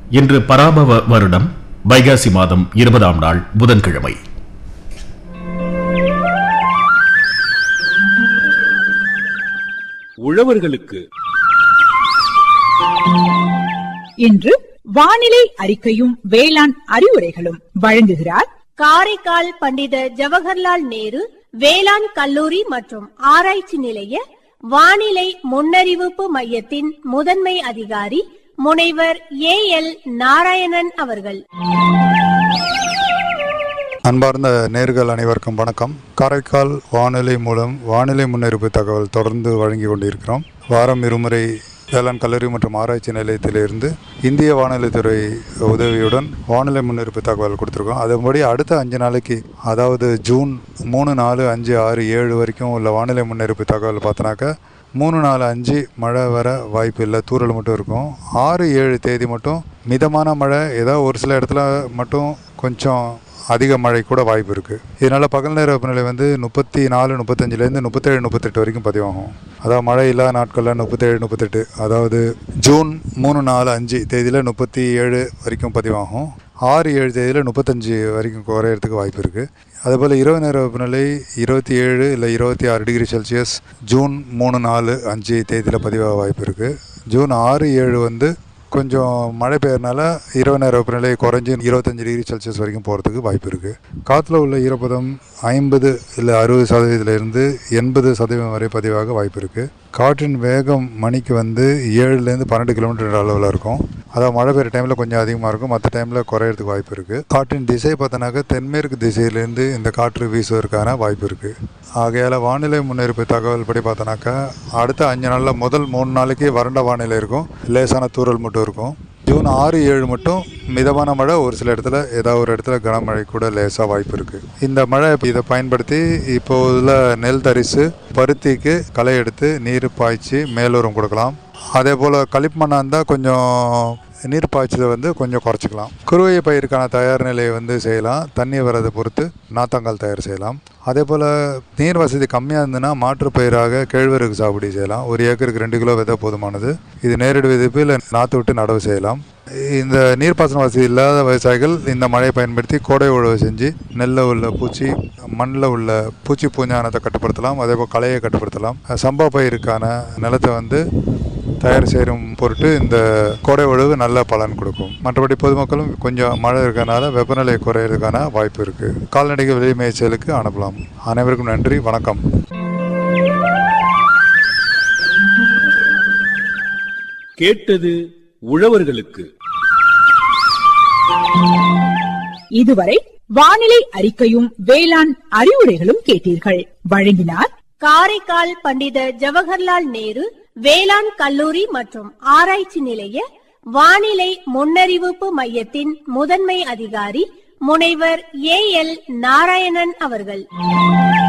இன்று பராபவ வருடம் வைகாசி மாதம் இருபதாம் நாள் புதன்கிழமை உழவர்களுக்கு இன்று வானிலை அறிக்கையும் வேளாண் அறிவுரைகளும் வழங்குகிறார் காரைக்கால் பண்டித ஜவஹர்லால் நேரு வேளாண் கல்லூரி மற்றும் ஆராய்ச்சி நிலைய வானிலை முன்னறிவிப்பு மையத்தின் முதன்மை அதிகாரி முனைவர் ஏ எல் நாராயணன் அவர்கள் அன்பார்ந்த நேர்கள் அனைவருக்கும் வணக்கம் காரைக்கால் வானிலை மூலம் வானிலை முன்னறிப்பு தகவல் தொடர்ந்து வழங்கி கொண்டிருக்கிறோம் வாரம் இருமுறை வேளாண் கல்லூரி மற்றும் ஆராய்ச்சி நிலையத்திலிருந்து இந்திய வானிலைத்துறை உதவியுடன் வானிலை முன்னறிப்பு தகவல் கொடுத்துருக்கோம் அதன்படி அடுத்த அஞ்சு நாளைக்கு அதாவது ஜூன் மூணு நாலு அஞ்சு ஆறு ஏழு வரைக்கும் உள்ள வானிலை முன்னறிப்பு தகவல் பார்த்தோன்னாக்கா மூணு நாலு அஞ்சு மழை வர வாய்ப்பு இல்லை தூறல் மட்டும் இருக்கும் ஆறு ஏழு தேதி மட்டும் மிதமான மழை ஏதோ ஒரு சில இடத்துல மட்டும் கொஞ்சம் அதிக மழை கூட வாய்ப்பு இருக்குது இதனால் பகல் நேர வெப்பநிலை வந்து முப்பத்தி நாலு முப்பத்தஞ்சிலேருந்து முப்பத்தேழு முப்பத்தெட்டு வரைக்கும் பதிவாகும் அதாவது மழை இல்லாத நாட்களில் முப்பத்தேழு முப்பத்தெட்டு அதாவது ஜூன் மூணு நாலு அஞ்சு தேதியில் முப்பத்தி ஏழு வரைக்கும் பதிவாகும் ஆறு ஏழு தேதியில் முப்பத்தஞ்சு வரைக்கும் குறையிறதுக்கு வாய்ப்பு இருக்குது அதுபோல் இரவு நேர வெப்பநிலை இருபத்தி ஏழு இல்லை இருபத்தி ஆறு டிகிரி செல்சியஸ் ஜூன் மூணு நாலு அஞ்சு தேதியில் பதிவாக வாய்ப்பு இருக்குது ஜூன் ஆறு ஏழு வந்து கொஞ்சம் மழை பெய்யறனால இரவு நேர வெப்பநிலை குறைஞ்சி இருபத்தஞ்சி டிகிரி செல்சியஸ் வரைக்கும் போகிறதுக்கு வாய்ப்பு இருக்குது காற்றுல உள்ள ஈரப்பதம் ஐம்பது இல்லை அறுபது சதவீதத்திலிருந்து எண்பது சதவீதம் வரை பதிவாக வாய்ப்பு இருக்குது காற்றின் வேகம் மணிக்கு வந்து ஏழுலேருந்து பன்னெண்டு கிலோமீட்டர் அளவில் இருக்கும் அதாவது மழை பெய்யுற டைமில் கொஞ்சம் அதிகமாக இருக்கும் மற்ற டைமில் குறையிறதுக்கு வாய்ப்பு இருக்குது காற்றின் திசை பார்த்தோன்னாக்கா தென்மேற்கு திசையிலேருந்து இந்த காற்று வீசுவதற்கான வாய்ப்பு இருக்குது ஆகையால் வானிலை முன்னறிப்பு தகவல் படி பார்த்தோன்னாக்கா அடுத்த அஞ்சு நாளில் முதல் மூணு நாளைக்கு வறண்ட வானிலை இருக்கும் லேசான தூறல் மட்டும் இருக்கும் ஜூன் ஆறு ஏழு மட்டும் மிதமான மழை ஒரு சில இடத்துல ஏதாவது ஒரு இடத்துல கனமழை கூட லேசாக வாய்ப்பு இருக்குது இந்த மழை இதை பயன்படுத்தி இப்போ உள்ள நெல் தரிசு பருத்திக்கு களை எடுத்து நீர் பாய்ச்சி மேலூரம் கொடுக்கலாம் அதே போல் களிமண்ணாக இருந்தால் கொஞ்சம் நீர் பாய்ச்சலை வந்து கொஞ்சம் குறைச்சிக்கலாம் குறுவை பயிருக்கான தயார் நிலையை வந்து செய்யலாம் தண்ணி வரதை பொறுத்து நாத்தாங்கால் தயார் செய்யலாம் அதே போல் நீர் வசதி கம்மியாக இருந்ததுன்னா மாற்று பயிராக கேழ்வரகு சாகுபடி செய்யலாம் ஒரு ஏக்கருக்கு ரெண்டு கிலோ விதை போதுமானது இது நேரடி விதைப்பு இல்லை நாற்று விட்டு நடவு செய்யலாம் இந்த நீர்ப்பாசன வசதி இல்லாத விவசாயிகள் இந்த மழையை பயன்படுத்தி கோடை உழவு செஞ்சு நெல்லில் உள்ள பூச்சி மண்ணில் உள்ள பூச்சி பூஞ்சானத்தை கட்டுப்படுத்தலாம் அதே போல் களையை கட்டுப்படுத்தலாம் சம்பா பயிருக்கான நிலத்தை வந்து தயார் செய்யும் பொருட்டு இந்த கோடை உழவு நல்ல பலன் கொடுக்கும் மற்றபடி பொதுமக்களும் கொஞ்சம் மழை இருக்கறனால வெப்பநிலை குறையிறதுக்கான வாய்ப்பு இருக்குது கால்நடைகள் வெளி மேய்ச்சலுக்கு அனுப்பலாம் அனைவருக்கும் நன்றி வணக்கம் கேட்டது உழவர்களுக்கு இதுவரை வானிலை அறிக்கையும் வேளாண் அறிவுரைகளும் கேட்டீர்கள் வழங்கினார் காரைக்கால் பண்டித ஜவஹர்லால் நேரு வேளாண் கல்லூரி மற்றும் ஆராய்ச்சி நிலைய வானிலை முன்னறிவிப்பு மையத்தின் முதன்மை அதிகாரி முனைவர் ஏ எல் நாராயணன் அவர்கள்